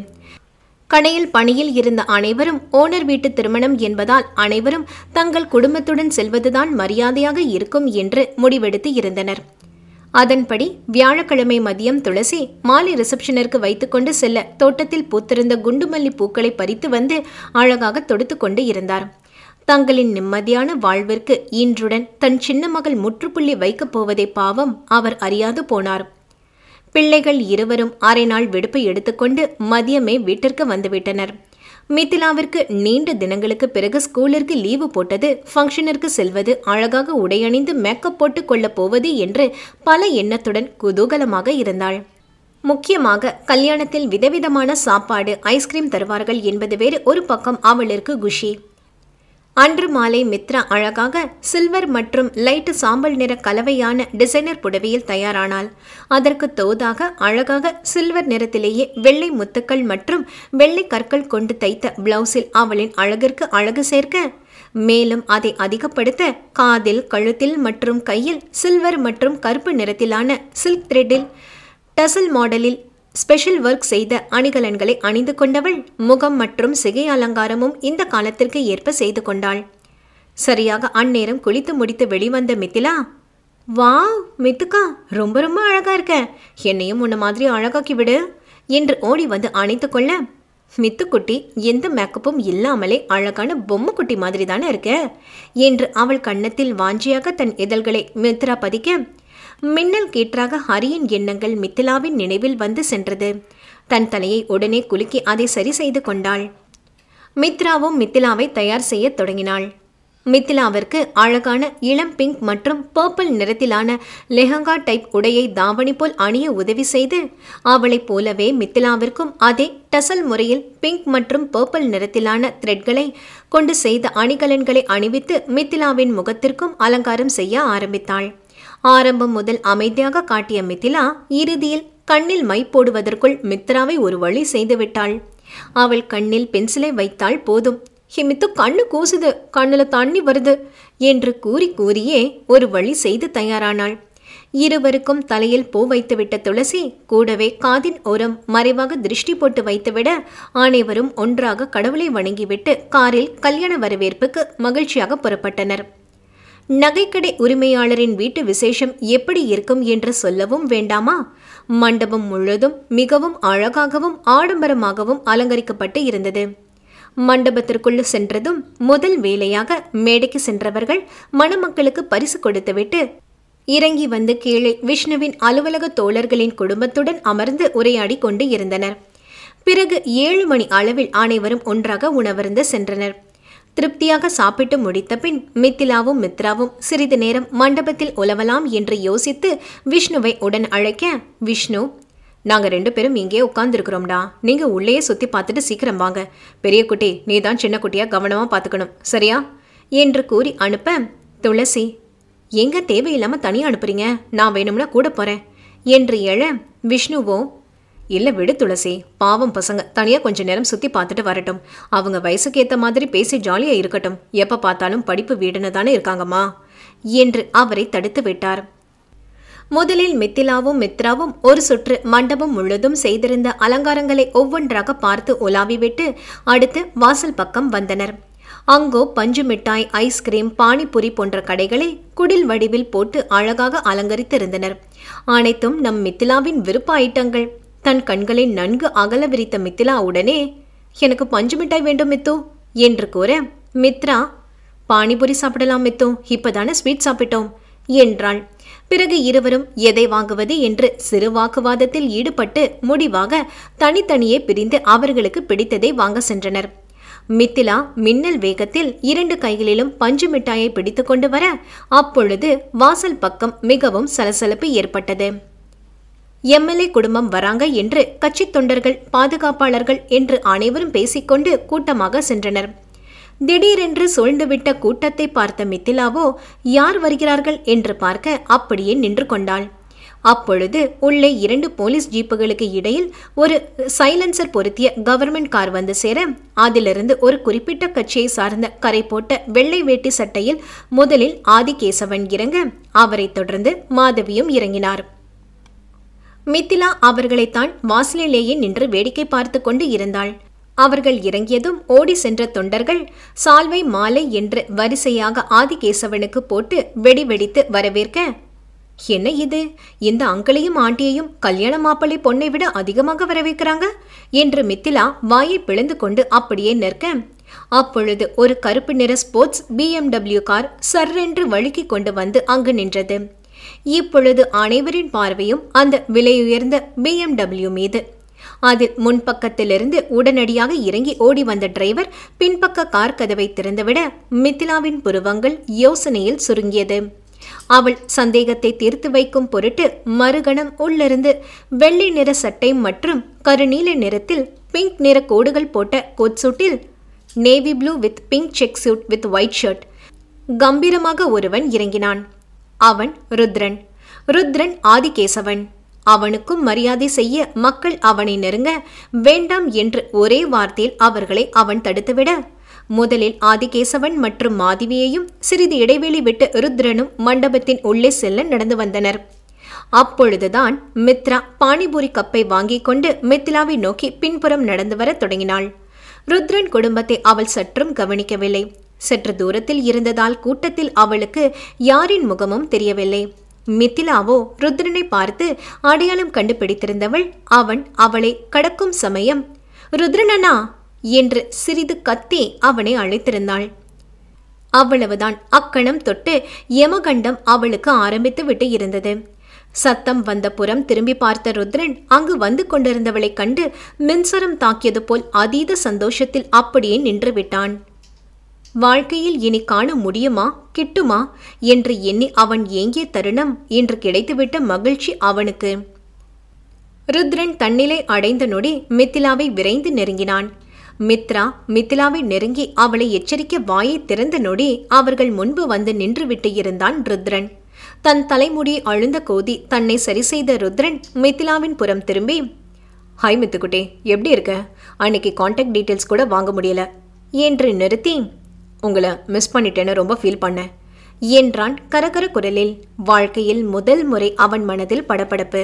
கடையில் பணியில் இருந்த அனைவரும் ஓனர் வீட்டு திருமணம் என்பதால் அனைவரும் தங்கள் குடும்பத்துடன் செல்வதுதான் மரியாதையாக இருக்கும் என்று முடிவெடுத்து இருந்தனர் அதன்படி வியாழக்கிழமை மதியம் துளசி மாலை ரிசப்ஷனிற்கு வைத்துக்கொண்டு செல்ல தோட்டத்தில் பூத்திருந்த குண்டுமல்லி பூக்களை பறித்து வந்து அழகாக தொடுத்து கொண்டு இருந்தார் தங்களின் நிம்மதியான வாழ்விற்கு இன்றுடன் தன் சின்ன மகள் முற்றுப்புள்ளி வைக்கப் போவதை பாவம் அவர் அறியாது போனார் பிள்ளைகள் இருவரும் அரை நாள் விடுப்பு எடுத்துக்கொண்டு மதியமே வீட்டிற்கு வந்துவிட்டனர் மித்திலாவிற்கு நீண்ட தினங்களுக்கு பிறகு ஸ்கூலிற்கு லீவு போட்டது ஃபங்க்ஷனிற்கு செல்வது அழகாக உடையணிந்து மேக்கப் போட்டு கொள்ளப் போவது என்று பல எண்ணத்துடன் குதூகலமாக இருந்தாள் முக்கியமாக கல்யாணத்தில் விதவிதமான சாப்பாடு ஐஸ்கிரீம் தருவார்கள் என்பது வேறு ஒரு பக்கம் அவளிற்கு குஷி அன்று மாலை மித்ரா அழகாக சில்வர் மற்றும் லைட் சாம்பல் நிற கலவையான டிசைனர் புடவையில் தயாரானாள் அதற்கு தோதாக அழகாக சில்வர் நிறத்திலேயே வெள்ளை முத்துக்கள் மற்றும் வெள்ளை கற்கள் கொண்டு தைத்த பிளவுஸில் அவளின் அழகிற்கு அழகு சேர்க்க மேலும் அதை அதிகப்படுத்த காதில் கழுத்தில் மற்றும் கையில் சில்வர் மற்றும் கருப்பு நிறத்திலான சில்க் த்ரெட்டில் டசல் மாடலில் ஸ்பெஷல் ஒர்க் செய்த அணிகலன்களை அணிந்து கொண்டவள் முகம் மற்றும் சிகை அலங்காரமும் இந்த காலத்திற்கு ஏற்ப செய்து கொண்டாள் சரியாக அந்நேரம் குளித்து முடித்து வெளிவந்த மித்திலா வா மித்துக்கா ரொம்ப ரொம்ப அழகா இருக்க என்னையும் உன்ன மாதிரி அழகாக்கி விடு என்று ஓடி வந்து அணைத்து கொள்ள மித்துக்குட்டி எந்த மேக்கப்பும் இல்லாமலே அழகான பொம்மை குட்டி மாதிரி தானே இருக்க என்று அவள் கன்னத்தில் வாஞ்சியாக தன் இதழ்களை மித்ரா பதிக்க மின்னல் கீற்றாக ஹரியின் எண்ணங்கள் மித்திலாவின் நினைவில் வந்து சென்றது தன் தலையை உடனே குலுக்கி அதை சரி செய்து கொண்டாள் மித்ராவும் மித்திலாவை தயார் செய்யத் தொடங்கினாள் மித்திலாவிற்கு அழகான இளம் பிங்க் மற்றும் பர்பிள் நிறத்திலான லெஹங்கா டைப் உடையை தாவணி போல் அணிய உதவி செய்து அவளைப் போலவே மித்திலாவிற்கும் அதே டசல் முறையில் பிங்க் மற்றும் பர்பிள் நிறத்திலான த்ரெட்களை கொண்டு செய்த அணிகலன்களை அணிவித்து மித்திலாவின் முகத்திற்கும் அலங்காரம் செய்ய ஆரம்பித்தாள் ஆரம்பம் முதல் அமைதியாக காட்டிய மித்திலா இறுதியில் கண்ணில் மை போடுவதற்குள் மித்ராவை ஒரு வழி செய்துவிட்டாள் அவள் கண்ணில் பென்சிலை வைத்தால் போதும் ஹிமித்து கண்ணு கூசுது கண்ணுல தண்ணி வருது என்று கூறி கூறியே ஒரு வழி செய்து தயாரானாள் இருவருக்கும் தலையில் பூ வைத்துவிட்ட துளசி கூடவே காதின் ஓரம் மறைவாக திருஷ்டி போட்டு வைத்துவிட அனைவரும் ஒன்றாக கடவுளை வணங்கிவிட்டு காரில் கல்யாண வரவேற்புக்கு மகிழ்ச்சியாக புறப்பட்டனர் நகைக்கடை உரிமையாளரின் வீட்டு விசேஷம் எப்படி இருக்கும் என்று சொல்லவும் வேண்டாமா மண்டபம் முழுதும் மிகவும் அழகாகவும் ஆடம்பரமாகவும் அலங்கரிக்கப்பட்டு இருந்தது மண்டபத்திற்குள் சென்றதும் முதல் வேலையாக மேடைக்கு சென்றவர்கள் மணமக்களுக்கு பரிசு கொடுத்துவிட்டு இறங்கி வந்து கீழே விஷ்ணுவின் அலுவலக தோழர்களின் குடும்பத்துடன் அமர்ந்து உரையாடி கொண்டு இருந்தனர் பிறகு ஏழு மணி அளவில் அனைவரும் ஒன்றாக உணவருந்து சென்றனர் திருப்தியாக சாப்பிட்டு முடித்த பின் மித்திலாவும் மித்ராவும் சிறிது நேரம் மண்டபத்தில் உலவலாம் என்று யோசித்து விஷ்ணுவை உடன் அழைக்க விஷ்ணு நாங்க ரெண்டு பேரும் இங்கே உட்கார்ந்துருக்குறோம்டா நீங்க உள்ளேயே சுத்தி பார்த்துட்டு சீக்கிரம் வாங்க பெரிய குட்டி நீ தான் சின்ன குட்டியா கவனமா பார்த்துக்கணும் சரியா என்று கூறி அனுப்ப துளசி எங்க தேவையில்லாம தனியா அனுப்புறீங்க நான் வேணும்னா கூட போறேன் என்று எழ விஷ்ணுவோ இல்ல விடு துளசி பாவம் பசங்க தனியா கொஞ்ச நேரம் சுத்தி பார்த்துட்டு வரட்டும் அவங்க வயசுக்கு ஏத்த மாதிரி பேசி ஜாலியா இருக்கட்டும் எப்ப பார்த்தாலும் படிப்பு வீடுன்னு தானே இருக்காங்கம்மா என்று அவரை தடுத்து விட்டார் முதலில் மித்திலாவும் மித்ராவும் ஒரு சுற்று மண்டபம் முழுதும் செய்திருந்த அலங்காரங்களை ஒவ்வொன்றாக பார்த்து உலாவிவிட்டு அடுத்து வாசல் பக்கம் வந்தனர் அங்கோ பஞ்சு மிட்டாய் ஐஸ்கிரீம் பானிபுரி போன்ற கடைகளை குடில் வடிவில் போட்டு அழகாக அலங்கரித்திருந்தனர் அனைத்தும் நம் மித்திலாவின் விருப்ப ஐட்டங்கள் தன் கண்களை நன்கு அகல விரித்த மித்திலா உடனே எனக்கு பஞ்சு மிட்டாய் வேண்டும் மித்து என்று கூற மித்ரா பானிபுரி சாப்பிடலாம் மித்து இப்பதானே ஸ்வீட் சாப்பிட்டோம் என்றாள் பிறகு இருவரும் எதை வாங்குவது என்று சிறு வாக்குவாதத்தில் ஈடுபட்டு முடிவாக தனித்தனியே பிரிந்து அவர்களுக்கு பிடித்ததை வாங்க சென்றனர் மித்திலா மின்னல் வேகத்தில் இரண்டு கைகளிலும் பஞ்சு மிட்டாயை பிடித்து கொண்டு வர அப்பொழுது வாசல் பக்கம் மிகவும் சலசலப்பு ஏற்பட்டது எம்எல்ஏ குடும்பம் வராங்க என்று கட்சித் தொண்டர்கள் பாதுகாப்பாளர்கள் என்று அனைவரும் பேசிக்கொண்டு கூட்டமாக சென்றனர் திடீரென்று சூழ்ந்துவிட்ட கூட்டத்தை பார்த்த மித்திலாவோ யார் வருகிறார்கள் என்று பார்க்க அப்படியே நின்று கொண்டாள் அப்பொழுது உள்ளே இரண்டு போலீஸ் ஜீப்புகளுக்கு இடையில் ஒரு சைலன்சர் பொருத்திய கவர்மெண்ட் கார் வந்து சேர அதிலிருந்து ஒரு குறிப்பிட்ட கட்சியை சார்ந்த கரை போட்ட வெள்ளை வேட்டி சட்டையில் முதலில் ஆதிகேசவன் இறங்க அவரைத் தொடர்ந்து மாதவியும் இறங்கினார் மித்திலா அவர்களைத்தான் வாசலிலேயே நின்று வேடிக்கை பார்த்து கொண்டு இருந்தாள் அவர்கள் இறங்கியதும் ஓடி சென்ற தொண்டர்கள் சால்வை மாலை என்று வரிசையாக ஆதிகேசவனுக்கு போட்டு வெடி வெடித்து வரவேற்க என்ன இது இந்த அங்கிளையும் ஆண்டியையும் கல்யாண மாப்பிள்ளை பொண்ணை விட அதிகமாக வரவேற்கிறாங்க என்று மித்திலா வாயை பிளந்து கொண்டு அப்படியே நிற்க அப்பொழுது ஒரு கருப்பு நிற ஸ்போர்ட்ஸ் பிஎம்டபிள்யூ கார் சர்ரென்று வழுக்கி கொண்டு வந்து அங்கு நின்றது இப்பொழுது அனைவரின் பார்வையும் அந்த விலையுயர்ந்த பிஎம்டபிள்யூ மீது அதில் முன்பக்கத்திலிருந்து உடனடியாக இறங்கி ஓடி வந்த டிரைவர் பின்பக்க கார் கதவை திறந்துவிட மித்திலாவின் புருவங்கள் யோசனையில் சுருங்கியது அவள் சந்தேகத்தை தீர்த்து வைக்கும் பொருட்டு மறுகணம் உள்ளிருந்து வெள்ளை நிற சட்டை மற்றும் கருநீல நிறத்தில் பிங்க் நிற கோடுகள் போட்ட கோட் சூட்டில் navy blue with pink check suit with white shirt கம்பீரமாக ஒருவன் இறங்கினான் அவன் ருத்ரன் ருத்ரன் ஆதிகேசவன் அவனுக்கும் மரியாதை செய்ய மக்கள் அவனை நெருங்க வேண்டாம் என்று ஒரே வார்த்தையில் அவர்களை அவன் தடுத்துவிட முதலில் ஆதிகேசவன் மற்றும் மாதவியையும் சிறிது இடைவெளி விட்டு ருத்ரனும் மண்டபத்தின் உள்ளே செல்ல நடந்து வந்தனர் அப்பொழுதுதான் மித்ரா பானிபூரி கப்பை வாங்கிக் கொண்டு மித்திலாவை நோக்கி பின்புறம் நடந்து வரத் தொடங்கினாள் ருத்ரன் குடும்பத்தை அவள் சற்றும் கவனிக்கவில்லை சற்று தூரத்தில் இருந்ததால் கூட்டத்தில் அவளுக்கு யாரின் முகமும் தெரியவில்லை மித்திலாவோ ருத்ரனை பார்த்து அடையாளம் கண்டுபிடித்திருந்தவள் அவன் அவளை கடக்கும் சமயம் ருத்ரனண்ணா என்று சிறிது கத்தி அவனை அழைத்திருந்தாள் அவ்வளவுதான் அக்கணம் தொட்டு யமகண்டம் அவளுக்கு ஆரம்பித்து விட்டு இருந்தது சத்தம் வந்த புறம் திரும்பி பார்த்த ருத்ரன் அங்கு வந்து கொண்டிருந்தவளைக் கண்டு மின்சாரம் தாக்கியது போல் அதீத சந்தோஷத்தில் அப்படியே நின்று விட்டான் வாழ்க்கையில் இனி காண முடியுமா கிட்டுமா என்று எண்ணி அவன் ஏங்கிய தருணம் இன்று கிடைத்துவிட்ட மகிழ்ச்சி அவனுக்கு ருத்ரன் தன்னிலை அடைந்த நொடி மித்திலாவை விரைந்து நெருங்கினான் மித்ரா மித்திலாவை நெருங்கி அவளை எச்சரிக்க வாயை திறந்த நொடி அவர்கள் முன்பு வந்து நின்றுவிட்டு இருந்தான் ருத்ரன் தன் தலைமுடியை அழுந்த கோதி தன்னை சரி செய்த ருத்ரன் மித்திலாவின் புறம் திரும்பி ஹாய் மித்துக்குட்டே எப்படி இருக்க அன்னைக்கு காண்டாக்ட் டீட்டெயில்ஸ் கூட வாங்க முடியல என்று நிறுத்தி உங்களை மிஸ் பண்ணிட்டேன்னு ரொம்ப ஃபீல் பண்ணேன் என்றான் கரகர குரலில் வாழ்க்கையில் முதல் முறை அவன் மனதில் படபடப்பு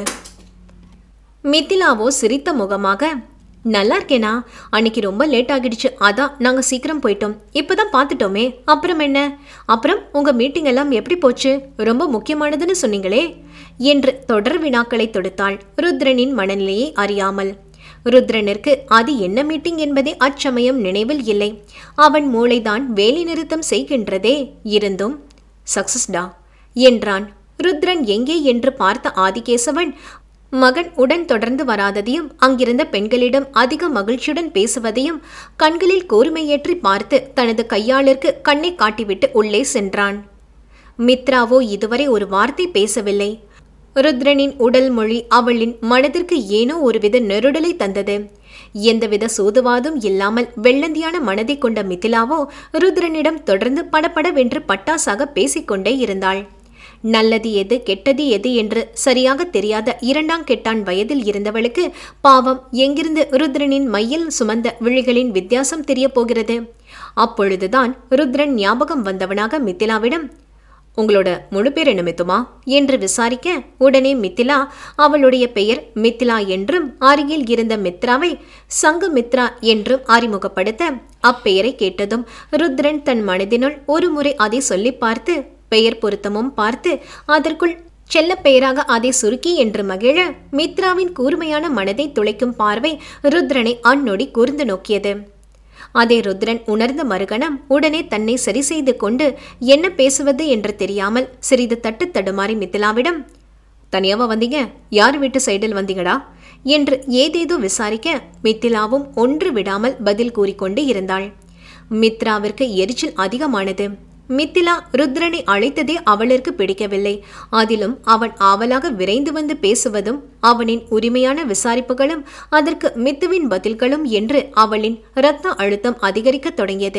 மித்திலாவோ சிரித்த முகமாக நல்லா இருக்கேனா அன்னைக்கு ரொம்ப லேட் ஆகிடுச்சு அதான் நாங்க சீக்கிரம் போயிட்டோம் இப்பதான் பார்த்துட்டோமே அப்புறம் என்ன அப்புறம் உங்க மீட்டிங் எல்லாம் எப்படி போச்சு ரொம்ப முக்கியமானதுன்னு சொன்னீங்களே என்று தொடர் வினாக்களை தொடுத்தாள் ருத்ரனின் மனநிலையை அறியாமல் ருத்ரனிற்கு அது என்ன மீட்டிங் என்பதே அச்சமயம் நினைவில் இல்லை அவன் மூளைதான் வேலை நிறுத்தம் செய்கின்றதே இருந்தும் சக்சஸ்டா என்றான் ருத்ரன் எங்கே என்று பார்த்த ஆதிகேசவன் மகன் உடன் தொடர்ந்து வராததையும் அங்கிருந்த பெண்களிடம் அதிக மகிழ்ச்சியுடன் பேசுவதையும் கண்களில் கூர்மையேற்றி பார்த்து தனது கையாளிற்கு கண்ணை காட்டிவிட்டு உள்ளே சென்றான் மித்ராவோ இதுவரை ஒரு வார்த்தை பேசவில்லை ருத்ரனின் உடல் மொழி அவளின் மனதிற்கு ஏனோ ஒருவித நெருடலை தந்தது எந்தவித சூதுவாதும் இல்லாமல் வெள்ளந்தியான மனதை கொண்ட மிதிலாவோ ருத்ரனிடம் தொடர்ந்து படபடவென்று பட்டாசாக பேசிக்கொண்டே இருந்தாள் நல்லது எது கெட்டது எது என்று சரியாக தெரியாத இரண்டாம் கெட்டான் வயதில் இருந்தவளுக்கு பாவம் எங்கிருந்து ருத்ரனின் மையில் சுமந்த விழிகளின் வித்தியாசம் தெரியப் போகிறது அப்பொழுதுதான் ருத்ரன் ஞாபகம் வந்தவனாக மித்திலாவிடம் உங்களோட முழு பேர் என்ன மித்துமா என்று விசாரிக்க உடனே மித்திலா அவளுடைய பெயர் மித்திலா என்றும் அருகில் இருந்த மித்ராவை சங்கு மித்ரா என்றும் அறிமுகப்படுத்த அப்பெயரை கேட்டதும் ருத்ரன் தன் மனதினுள் ஒரு முறை அதை சொல்லி பார்த்து பெயர் பொருத்தமும் பார்த்து அதற்குள் செல்ல பெயராக அதை சுருக்கி என்று மகிழ மித்ராவின் கூர்மையான மனதை துளைக்கும் பார்வை ருத்ரனை அந்நொடி கூர்ந்து நோக்கியது அதை ருத்ரன் உணர்ந்த மறுகணம் உடனே தன்னை சரி செய்து கொண்டு என்ன பேசுவது என்று தெரியாமல் சிறிது தட்டு தடுமாறி மித்திலாவிடம் தனியாவா வந்தீங்க யார் வீட்டு சைடில் வந்தீங்கடா என்று ஏதேதோ விசாரிக்க மித்திலாவும் ஒன்று விடாமல் பதில் கூறிக்கொண்டு இருந்தாள் மித்ராவிற்கு எரிச்சல் அதிகமானது மித்திலா ருத்ரனை அழைத்ததே அவளிற்கு பிடிக்கவில்லை அதிலும் அவன் ஆவலாக விரைந்து வந்து பேசுவதும் அவனின் உரிமையான விசாரிப்புகளும் அதற்கு மித்துவின் பதில்களும் என்று அவளின் இரத்த அழுத்தம் அதிகரிக்கத் தொடங்கியது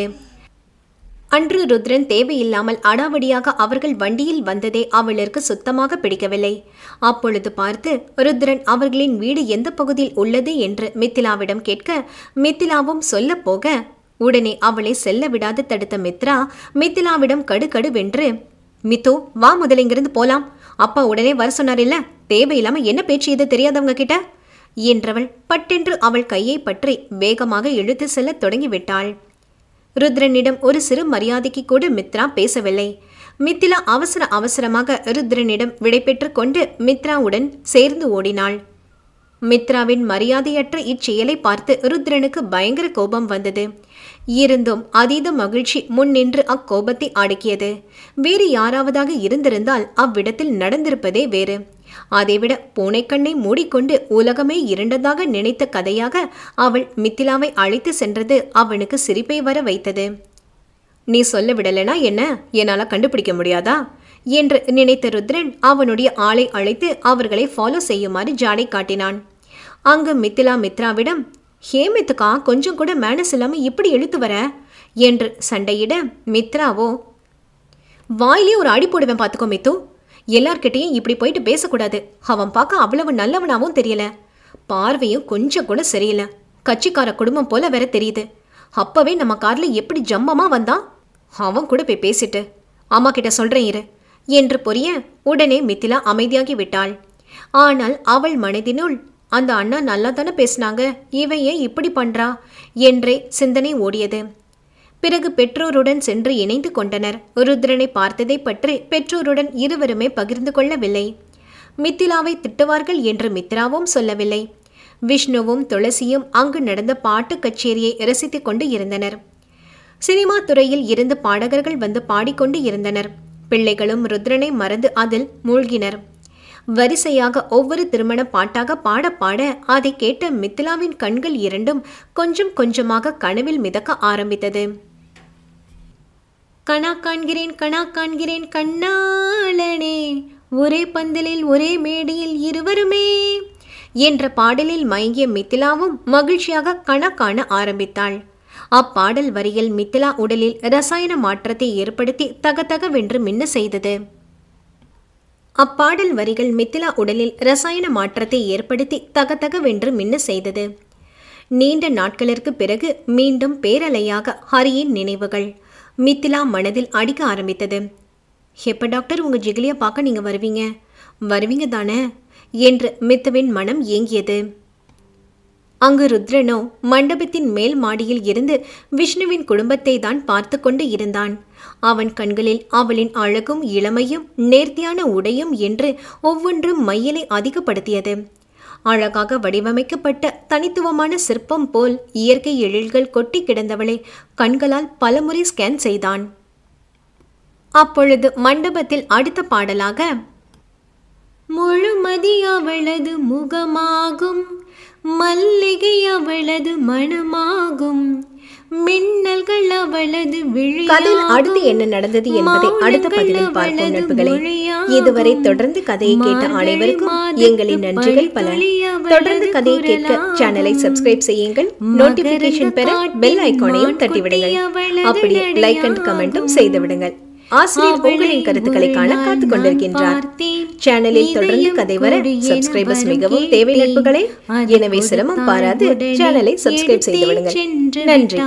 அன்று ருத்ரன் தேவையில்லாமல் அடாவடியாக அவர்கள் வண்டியில் வந்ததே அவளிற்கு சுத்தமாக பிடிக்கவில்லை அப்பொழுது பார்த்து ருத்ரன் அவர்களின் வீடு எந்த பகுதியில் உள்ளது என்று மித்திலாவிடம் கேட்க மித்திலாவும் சொல்லப் போக உடனே அவளை செல்ல விடாது தடுத்த மித்ரா மித்திலாவிடம் கடுகடுவென்று மித்து வா முதல்ல இங்கிருந்து போலாம் அப்பா உடனே வர சொன்னாரில்ல தேவையில்லாம என்ன பேச்சு எது தெரியாதவங்க கிட்ட என்றவள் பட்டென்று அவள் கையை பற்றி வேகமாக இழுத்து செல்லத் தொடங்கிவிட்டாள் ருத்ரனிடம் ஒரு சிறு மரியாதைக்கு கூட மித்ரா பேசவில்லை மித்திலா அவசர அவசரமாக ருத்ரனிடம் விடைபெற்று கொண்டு மித்ராவுடன் சேர்ந்து ஓடினாள் மித்ராவின் மரியாதையற்ற இச்செயலை பார்த்து ருத்ரனுக்கு பயங்கர கோபம் வந்தது இருந்தும் அதீத மகிழ்ச்சி முன்னின்று அக்கோபத்தை அடக்கியது வேறு யாராவதாக இருந்திருந்தால் அவ்விடத்தில் நடந்திருப்பதே வேறு அதைவிட பூனைக்கண்ணை மூடிக்கொண்டு உலகமே இருண்டதாக நினைத்த கதையாக அவள் மித்திலாவை அழைத்து சென்றது அவனுக்கு சிரிப்பை வர வைத்தது நீ சொல்ல விடலைனா என்ன என்னால கண்டுபிடிக்க முடியாதா என்று நினைத்த ருத்ரன் அவனுடைய ஆளை அழைத்து அவர்களை ஃபாலோ செய்யுமாறு ஜாடை காட்டினான் அங்கு மித்திலா மித்ராவிடம் ஹே மித்துக்கா கொஞ்சம் கூட மேனஸ் இல்லாம இப்படி இழுத்து வர என்று சண்டையிட மித்ராவோ வாயிலே ஒரு அடி போடுவேன் பார்த்துக்கோ மித்து எல்லார்கிட்டையும் இப்படி போயிட்டு பேசக்கூடாது அவன் பார்க்க அவ்வளவு நல்லவனாவும் தெரியல பார்வையும் கொஞ்சம் கூட சரியில்லை கட்சிக்கார குடும்பம் போல வேற தெரியுது அப்பவே நம்ம கார்ல எப்படி ஜம்மமா வந்தான் அவன் கூட போய் பேசிட்டு அம்மா கிட்ட சொல்றேன் இரு என்று பொரிய உடனே மித்திலா அமைதியாகி விட்டாள் ஆனால் அவள் மனதினுள் அந்த அண்ணா நல்லா தானே பேசினாங்க இவன் ஏன் இப்படி பண்றா என்றே சிந்தனை ஓடியது பிறகு பெற்றோருடன் சென்று இணைந்து கொண்டனர் ருத்ரனை பார்த்ததை பற்றி பெற்றோருடன் இருவருமே பகிர்ந்து கொள்ளவில்லை மித்திலாவை திட்டுவார்கள் என்று மித்ராவும் சொல்லவில்லை விஷ்ணுவும் துளசியும் அங்கு நடந்த பாட்டு கச்சேரியை ரசித்துக் கொண்டு இருந்தனர் சினிமா துறையில் இருந்து பாடகர்கள் வந்து பாடிக்கொண்டு இருந்தனர் பிள்ளைகளும் ருத்ரனை மறந்து அதில் மூழ்கினர் வரிசையாக ஒவ்வொரு திருமண பாட்டாக பாட பாட அதை கேட்ட மித்திலாவின் கண்கள் இரண்டும் கொஞ்சம் கொஞ்சமாக கனவில் மிதக்க ஆரம்பித்தது கணா காண்கிறேன் கணா காண்கிறேன் கண்ணாளனே ஒரே பந்தலில் ஒரே மேடையில் இருவருமே என்ற பாடலில் மயங்கிய மித்திலாவும் மகிழ்ச்சியாக கணா காண ஆரம்பித்தாள் அப்பாடல் வரியில் மித்திலா உடலில் ரசாயன மாற்றத்தை ஏற்படுத்தி தகதகவென்று மின்ன செய்தது அப்பாடல் வரிகள் மித்திலா உடலில் ரசாயன மாற்றத்தை ஏற்படுத்தி தகதகவென்று மின்ன செய்தது நீண்ட நாட்களிற்கு பிறகு மீண்டும் பேரலையாக ஹரியின் நினைவுகள் மித்திலா மனதில் அடிக்க ஆரம்பித்தது எப்ப டாக்டர் உங்க ஜிகிலிய பார்க்க நீங்க வருவீங்க வருவீங்க தானே என்று மித்துவின் மனம் ஏங்கியது அங்கு ருத்ரனோ மண்டபத்தின் மேல் மாடியில் இருந்து விஷ்ணுவின் குடும்பத்தை தான் பார்த்து கொண்டு இருந்தான் அவன் கண்களில் அவளின் அழகும் இளமையும் நேர்த்தியான உடையும் என்று ஒவ்வொன்றும் மையலை அதிகப்படுத்தியது அழகாக வடிவமைக்கப்பட்ட தனித்துவமான சிற்பம் போல் இயற்கை எழில்கள் கொட்டி கிடந்தவளை கண்களால் பலமுறை ஸ்கேன் செய்தான் அப்பொழுது மண்டபத்தில் அடுத்த பாடலாக முழுமதி அவளது முகமாகும் மல்லிகை அவளது மனமாகும் மின்னல்கள் அவளது கதையில் அடுத்து என்ன நடந்தது என்பதை அடுத்த பதிவில் பார்ப்போம் நட்புகளே இதுவரை தொடர்ந்து கதையை கேட்ட அனைவருக்கும் எங்களின் நன்றிகள் பல தொடர்ந்து கதையை கேட்க சேனலை சப்ஸ்கிரைப் செய்யுங்கள் நோட்டிபிகேஷன் பெற பெல் ஐகானையும் தட்டி விடுங்கள் அப்படியே லைக் அண்ட் கமெண்ட்டும் செய்து விடுங்கள் ஆசிரியர் உங்களின் கருத்துக்களை காண காத்துக் கொண்டிருக்கின்றார் சேனலில் தொடர்ந்து கதை வர சப்ஸ்கிரைபர்ஸ் மிகவும் தேவை நட்புகளே எனவே சிரமம் பாராது சேனலை சப்ஸ்கிரைப் செய்து விடுங்கள் நன்றி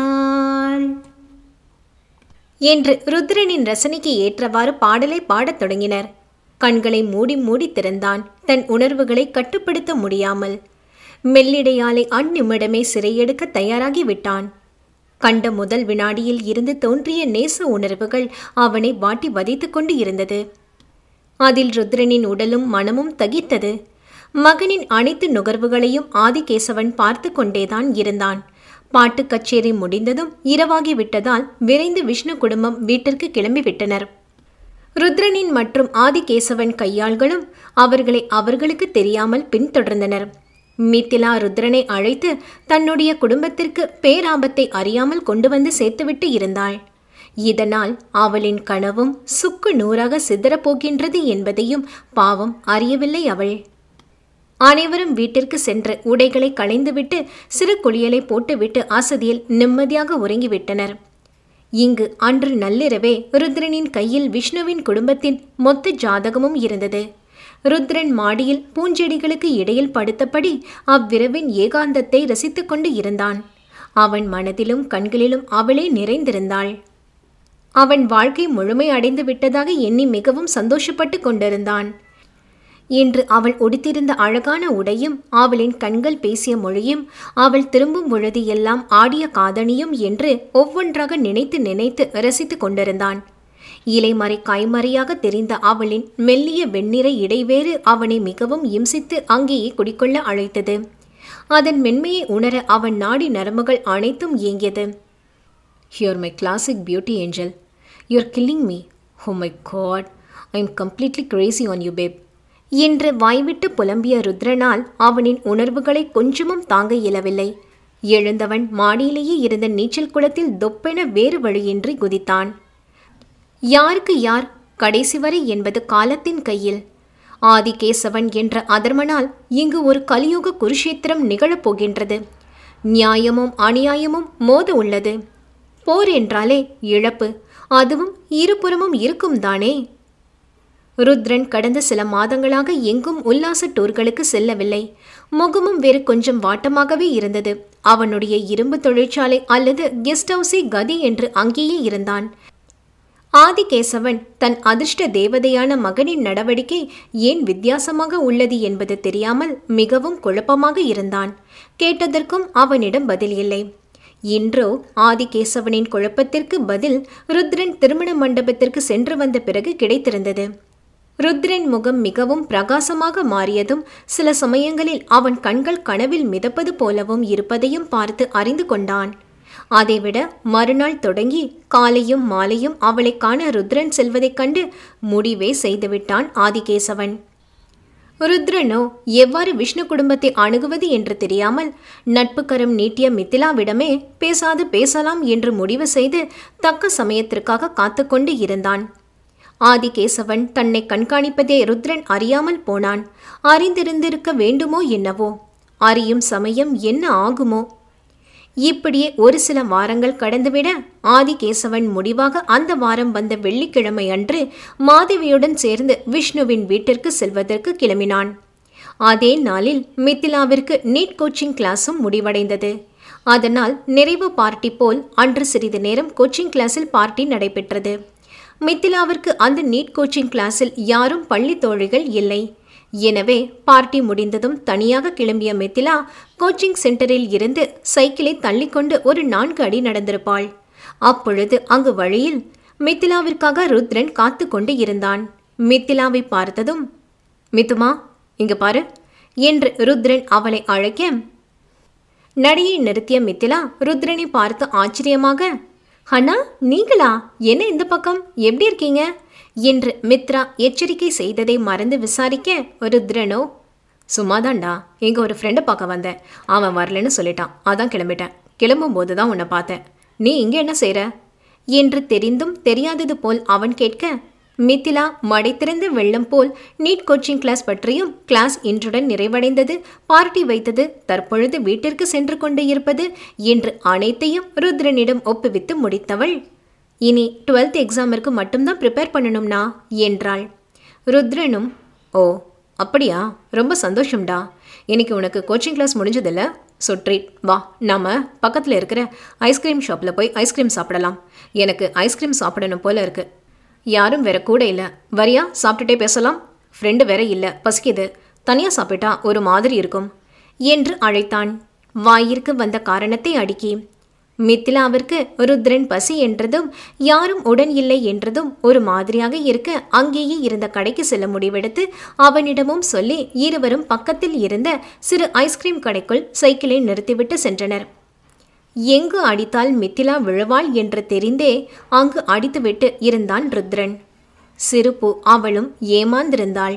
என்று ருத்ரனின் ரசனைக்கு ஏற்றவாறு பாடலை பாடத் தொடங்கினர் கண்களை மூடி மூடி திறந்தான் தன் உணர்வுகளை கட்டுப்படுத்த முடியாமல் மெல்லிடையாலை அந்நிமிடமே சிறையெடுக்க தயாராகி விட்டான் கண்ட முதல் வினாடியில் இருந்து தோன்றிய நேச உணர்வுகள் அவனை வாட்டி வதைத்துக் கொண்டு இருந்தது அதில் ருத்ரனின் உடலும் மனமும் தகித்தது மகனின் அனைத்து நுகர்வுகளையும் ஆதிகேசவன் பார்த்து கொண்டேதான் இருந்தான் பாட்டு கச்சேரி முடிந்ததும் இரவாகி விட்டதால் விரைந்து விஷ்ணு குடும்பம் வீட்டிற்கு கிளம்பி விட்டனர் ருத்ரனின் மற்றும் ஆதிகேசவன் கையாள்களும் அவர்களை அவர்களுக்கு தெரியாமல் பின்தொடர்ந்தனர் மித்திலா ருத்ரனை அழைத்து தன்னுடைய குடும்பத்திற்கு பேராபத்தை அறியாமல் கொண்டு வந்து சேர்த்துவிட்டு இருந்தாள் இதனால் அவளின் கனவும் சுக்கு நூறாக சிதறப் போகின்றது என்பதையும் பாவம் அறியவில்லை அவள் அனைவரும் வீட்டிற்கு சென்று உடைகளை களைந்துவிட்டு சிறு குளியலை போட்டுவிட்டு அசதியில் நிம்மதியாக உறங்கிவிட்டனர் இங்கு அன்று நள்ளிரவே ருத்ரனின் கையில் விஷ்ணுவின் குடும்பத்தின் மொத்த ஜாதகமும் இருந்தது ருத்ரன் மாடியில் பூஞ்செடிகளுக்கு இடையில் படுத்தபடி அவ்விரவின் ஏகாந்தத்தை ரசித்துக் கொண்டு இருந்தான் அவன் மனதிலும் கண்களிலும் அவளே நிறைந்திருந்தாள் அவன் வாழ்க்கை முழுமை அடைந்து விட்டதாக எண்ணி மிகவும் சந்தோஷப்பட்டு கொண்டிருந்தான் இன்று அவள் உடுத்திருந்த அழகான உடையும் அவளின் கண்கள் பேசிய மொழியும் அவள் திரும்பும் பொழுது எல்லாம் ஆடிய காதணியும் என்று ஒவ்வொன்றாக நினைத்து நினைத்து ரசித்துக் கொண்டிருந்தான் இலைமறை காய்மறையாக தெரிந்த அவளின் மெல்லிய வெண்ணிற இடைவேறு அவனை மிகவும் இம்சித்து அங்கேயே குடிக்கொள்ள அழைத்தது அதன் மென்மையை உணர அவன் நாடி நரம்புகள் அனைத்தும் இயங்கியது you're my classic beauty angel you're killing me oh my God I am completely crazy on you babe என்று வாய்விட்டு புலம்பிய ருத்ரனால் அவனின் உணர்வுகளை கொஞ்சமும் தாங்க இயலவில்லை எழுந்தவன் மாடியிலேயே இருந்த நீச்சல் குளத்தில் தொப்பென வேறு வழியின்றி குதித்தான் யாருக்கு யார் கடைசி வரை என்பது காலத்தின் கையில் ஆதிகேசவன் என்ற அதர்மனால் இங்கு ஒரு கலியுக குருஷேத்திரம் நிகழப்போகின்றது நியாயமும் அநியாயமும் மோத உள்ளது போர் என்றாலே இழப்பு அதுவும் இருபுறமும் இருக்கும் தானே ருத்ரன் கடந்த சில மாதங்களாக எங்கும் உல்லாச டூர்களுக்கு செல்லவில்லை முகமும் வேறு கொஞ்சம் வாட்டமாகவே இருந்தது அவனுடைய இரும்பு தொழிற்சாலை அல்லது கெஸ்ட் ஹவுஸே கதி என்று அங்கேயே இருந்தான் ஆதிகேசவன் தன் அதிர்ஷ்ட தேவதையான மகனின் நடவடிக்கை ஏன் வித்தியாசமாக உள்ளது என்பது தெரியாமல் மிகவும் குழப்பமாக இருந்தான் கேட்டதற்கும் அவனிடம் பதில் இல்லை இன்றோ ஆதிகேசவனின் குழப்பத்திற்கு பதில் ருத்ரன் திருமண மண்டபத்திற்கு சென்று வந்த பிறகு கிடைத்திருந்தது ருத்ரன் முகம் மிகவும் பிரகாசமாக மாறியதும் சில சமயங்களில் அவன் கண்கள் கனவில் மிதப்பது போலவும் இருப்பதையும் பார்த்து அறிந்து கொண்டான் அதைவிட மறுநாள் தொடங்கி காலையும் மாலையும் அவளை காண ருத்ரன் செல்வதைக் கண்டு முடிவே செய்துவிட்டான் ஆதிகேசவன் ருத்ரனோ எவ்வாறு விஷ்ணு குடும்பத்தை அணுகுவது என்று தெரியாமல் நட்பு கரம் நீட்டிய மித்திலாவிடமே பேசாது பேசலாம் என்று முடிவு செய்து தக்க சமயத்திற்காக காத்துக்கொண்டு இருந்தான் ஆதிகேசவன் தன்னை கண்காணிப்பதே ருத்ரன் அறியாமல் போனான் அறிந்திருந்திருக்க வேண்டுமோ என்னவோ அறியும் சமயம் என்ன ஆகுமோ இப்படியே ஒரு சில வாரங்கள் கடந்துவிட ஆதிகேசவன் முடிவாக அந்த வாரம் வந்த வெள்ளிக்கிழமை அன்று மாதவியுடன் சேர்ந்து விஷ்ணுவின் வீட்டிற்கு செல்வதற்கு கிளம்பினான் அதே நாளில் மித்திலாவிற்கு நீட் கோச்சிங் கிளாஸும் முடிவடைந்தது அதனால் நிறைவு பார்ட்டி போல் அன்று சிறிது நேரம் கோச்சிங் கிளாஸில் பார்ட்டி நடைபெற்றது மித்திலாவிற்கு அந்த நீட் கோச்சிங் கிளாஸில் யாரும் பள்ளி தோழிகள் இல்லை எனவே பார்ட்டி முடிந்ததும் தனியாக கிளம்பிய மித்திலா கோச்சிங் சென்டரில் இருந்து சைக்கிளை தள்ளிக்கொண்டு ஒரு நான்கு அடி நடந்திருப்பாள் அப்பொழுது அங்கு வழியில் மித்திலாவிற்காக ருத்ரன் காத்து கொண்டு இருந்தான் மித்திலாவை பார்த்ததும் மித்துமா இங்க பாரு என்று ருத்ரன் அவளை அழைக்க நடையை நிறுத்திய மித்திலா ருத்ரனை பார்த்து ஆச்சரியமாக அண்ணா நீங்களா என்ன இந்த பக்கம் எப்படி இருக்கீங்க என்று மித்ரா எச்சரிக்கை செய்ததை மறந்து விசாரிக்க ருத்ரனோ சும்மாதான்டா எங்க ஒரு ஃப்ரெண்டை பார்க்க வந்தேன் அவன் வரலன்னு சொல்லிட்டான் அதான் கிளம்பிட்டேன் கிளம்பும்போது தான் உன்னை பார்த்தேன் நீ இங்கே என்ன செய்கிற என்று தெரிந்தும் தெரியாதது போல் அவன் கேட்க மித்திலா மடை திறந்த வெள்ளம் போல் நீட் கோச்சிங் கிளாஸ் பற்றியும் கிளாஸ் இன்றுடன் நிறைவடைந்தது பார்ட்டி வைத்தது தற்பொழுது வீட்டிற்கு சென்று கொண்டு இருப்பது என்று அனைத்தையும் ருத்ரனிடம் ஒப்புவித்து முடித்தவள் இனி டுவெல்த் எக்ஸாமிற்கு மட்டும்தான் ப்ரிப்பேர் பண்ணணும்னா என்றாள் ருத்ரனும் ஓ அப்படியா ரொம்ப சந்தோஷம்டா இன்னைக்கு உனக்கு கோச்சிங் கிளாஸ் முடிஞ்சதில்ல ஸோ ட்ரீட் வா நாம பக்கத்தில் இருக்கிற ஐஸ்கிரீம் ஷாப்பில் போய் ஐஸ்கிரீம் சாப்பிடலாம் எனக்கு ஐஸ்கிரீம் சாப்பிடணும் போல இருக்கு யாரும் வேற கூட இல்லை வரியா சாப்பிட்டுட்டே பேசலாம் ஃப்ரெண்டு வேற இல்லை பசிக்குது தனியாக சாப்பிட்டா ஒரு மாதிரி இருக்கும் என்று அழைத்தான் வாயிற்கு வந்த காரணத்தை அடுக்கி மித்திலாவிற்கு ருத்ரன் பசி என்றதும் யாரும் உடன் இல்லை என்றதும் ஒரு மாதிரியாக இருக்க அங்கேயே இருந்த கடைக்கு செல்ல முடிவெடுத்து அவனிடமும் சொல்லி இருவரும் பக்கத்தில் இருந்த சிறு ஐஸ்கிரீம் கடைக்குள் சைக்கிளை நிறுத்திவிட்டு சென்றனர் எங்கு அடித்தால் மித்திலா விழுவாள் என்று தெரிந்தே அங்கு அடித்துவிட்டு இருந்தான் ருத்ரன் சிறுப்பு அவளும் ஏமாந்திருந்தாள்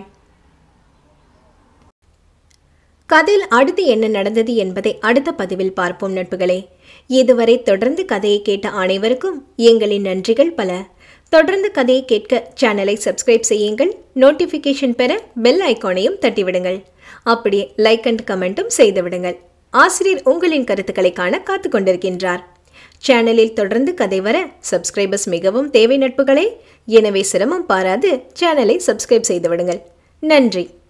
கதையில் அடுத்து என்ன நடந்தது என்பதை அடுத்த பதிவில் பார்ப்போம் நட்புகளே இதுவரை தொடர்ந்து கதையை கேட்ட அனைவருக்கும் எங்களின் நன்றிகள் பல தொடர்ந்து கதையை கேட்க சேனலை சப்ஸ்கிரைப் செய்யுங்கள் நோட்டிஃபிகேஷன் பெற பெல் ஐக்கானையும் தட்டிவிடுங்கள் அப்படியே லைக் அண்ட் கமெண்ட்டும் செய்து விடுங்கள் ஆசிரியர் உங்களின் கருத்துக்களை காண காத்து கொண்டிருக்கின்றார் சேனலில் தொடர்ந்து கதை வர சப்ஸ்கிரைபர்ஸ் மிகவும் தேவை நட்புகளே எனவே சிரமம் பாராது சேனலை சப்ஸ்கிரைப் செய்து விடுங்கள் நன்றி